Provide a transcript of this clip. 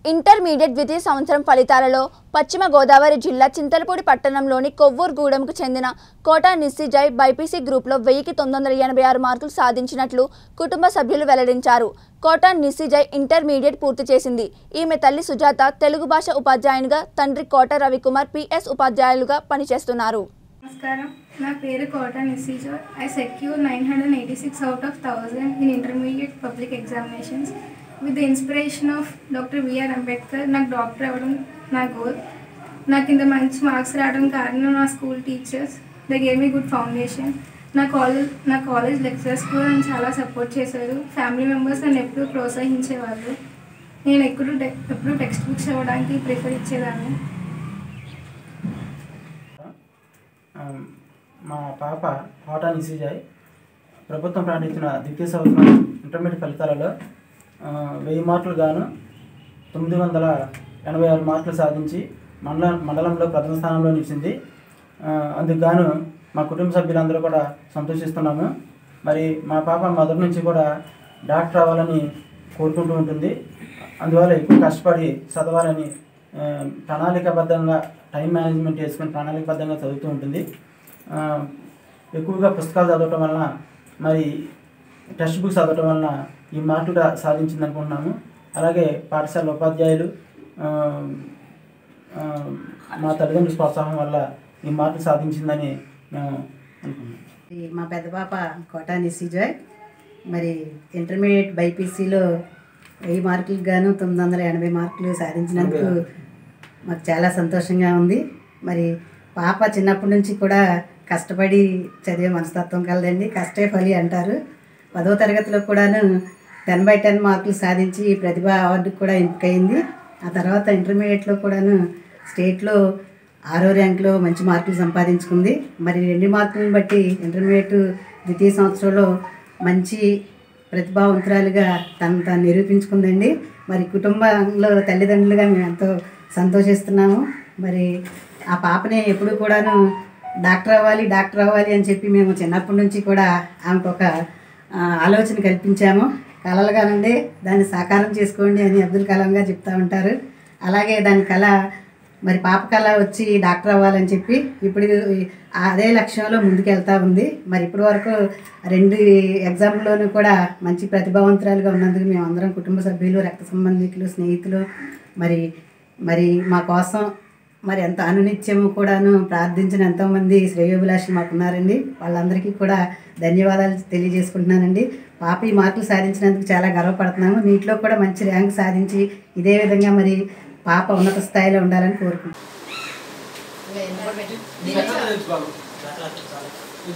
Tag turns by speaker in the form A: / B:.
A: intermediate ద్వితీయ సంవత్సరం ఫలితాలలో పశ్చిమ గోదావరి జిల్లా చింతలపూడి పట్టణంలోని కొవ్వూరుగూడెంకు చెందిన కోటా నిస్సిజై బైపీసీ గ్రూప్లో వెయ్యికి తొమ్మిది వందల ఎనభై ఆరు మార్కులు సాధించినట్లు కుటుంబ సభ్యులు వెల్లడించారు కోటా నిస్సిజై ఇంటర్మీడియట్ పూర్తి చేసింది ఈమె తల్లి సుజాత తెలుగు భాష ఉపాధ్యాయునిగా తండ్రి కోట రవికుమార్ పిఎస్ ఉపాధ్యాయులుగా పనిచేస్తున్నారు
B: నమస్కారం నా పేరు కోట నిస్సీజో I secure nine hundred eighty six out of thousand in intermediate public examinations with the inspiration of doctor B R Ambedkar నాకు డాక్టర్ అవ్వడం నా గోల్ నాకు ఇంత మంచి మార్క్స్ రావడం కారణం నా school teachers they gave me good foundation నా కాలేజ్ నా కాలేజ్ లెక్చరర్స్ కూడా నన్ను చాలా సపోర్ట్ చేశారు ఫ్యామిలీ మెంబర్స్ నన్ను ఎప్పుడూ ప్రోత్సహించేవాళ్ళు నేను ఎప్పుడు ఎప్పుడు టెక్స్ట్ బుక్స్ ఇవ్వడానికి ప్రిఫర్ ఇచ్చేదాన్ని
C: ఆ, మా పాప హోటా నిసిజాయ్ ప్రభుత్వం ప్రకటించిన ద్వితీయ సంవత్సరం ఇంటర్మీడియట్ ఫలితాలలో ఆ, వెయ్యి మార్కులు గాను తొమ్మిది వందల ఎనభై ఆరు మార్కులు సాధించి మండల మండలంలో ప్రథమ స్థానంలో నిలిచింది ఆ, అందుకు గాను మా కుటుంబ సభ్యులందరూ కూడా సంతోషిస్తున్నాము మరి మా పాప మొదటి నుంచి కూడా డాక్టర్ అవ్వాలని కోరుకుంటూ ఉంటుంది అందువల్ల ఎక్కువ కష్టపడి చదవాలని ఆ, ప్రణాళికాబద్ధంగా టైం మేనేజ్మెంట్ చేసుకొని ప్రణాళికాబద్ధంగా చదువుతూ ఉంటుంది ఆ, ఎక్కువగా పుస్తకాలు చదవటం వలన మరి టెక్స్ట్ బుక్స్ చదవటం వలన ఈ మార్కులు రా- సాధించింది అనుకుంటున్నాము అలాగే పాఠశాల ఉపాధ్యాయులు ఆ, ఆ, మా తల్లిదండ్రుల ప్రోత్సాహం వల్ల ఈ మార్కులు సాధించిందని మేము అనుకున్నాం
D: ఈ మా పెద్ద పాప కోటా నిసిజాయ్ మరి ఇంటర్మీడియట్ బైపీసీలో వెయ్యి మార్కులకు గాను తొమ్మిది వందల ఎనభై మార్కులు సాధించినందుకు మాకు చాలా సంతోషంగా ఉంది మరి పాప చిన్నప్పటి నుంచి కూడా కష్టపడి చదివే మనస్తత్వం కలదండి కష్టే ఫలి అంటారు పదో తరగతిలో కూడాను టెన్ బై టెన్ మార్కులు సాధించి ప్రతిభ అవార్డుకి కూడా ఎంపికైంది ఆ తర్వాత ఇంటర్మీడియట్లో కూడాను స్టేట్లో ఆరో ర్యాంక్లో మంచి మార్కులు సంపాదించుకుంది మరి రెండు మార్కులను బట్టి ఇంటర్మీడియట్ ద్వితీయ సంవత్సరంలో మంచి ప్రతిభావంతురాలుగా తను తాను నిరూపించుకుందండి మరి కుటుంబంలో తల్లిదండ్రులుగా మేము ఎంతో సంతోషిస్తున్నాము మరి ఆ పాపని ఎప్పుడు కూడాను డాక్టర్ అవ్వాలి డాక్టర్ అవ్వాలి అని చెప్పి మేము చిన్నప్పటి నుంచి కూడా ఆమెకు ఒక ఆ, ఆలోచన కల్పించాము కలలుగానండి దాన్ని సాకారం చేసుకోండి అని అబ్దుల్ కలాం గారు చెప్తా ఉంటారు అలాగే దాని కళ మరి పాప కళ వచ్చి డాక్టర్ అవ్వాలని చెప్పి ఇప్పుడు అదే లక్ష్యంలో ముందుకెళ్తా ఉంది మరి ఇప్పటి వరకు రెండు ఎగ్జామ్లోనూ కూడా మంచి ప్రతిభావంతురాలుగా ఉన్నందుకు మేము అందరం కుటుంబ సభ్యులు రక్త సంబంధికులు స్నేహితులు మరి మరి మా కోసం మరి ఎంత అనునిత్యము కూడాను ప్రార్థించిన ఎంతోమంది శ్రేయోభిలాషులు మాకు ఉన్నారండి వాళ్ళందరికీ కూడా ధన్యవాదాలు తెలియజేసుకుంటున్నానండి పాప ఈ మార్కులు సాధించినందుకు చాలా గర్వపడుతున్నాము నీటిలో కూడా మంచి ర్యాంక్ సాధించి ఇదే విధంగా మరి పాప ఉన్నత స్థాయిలో ఉండాలని కోరుకుంటున్నాను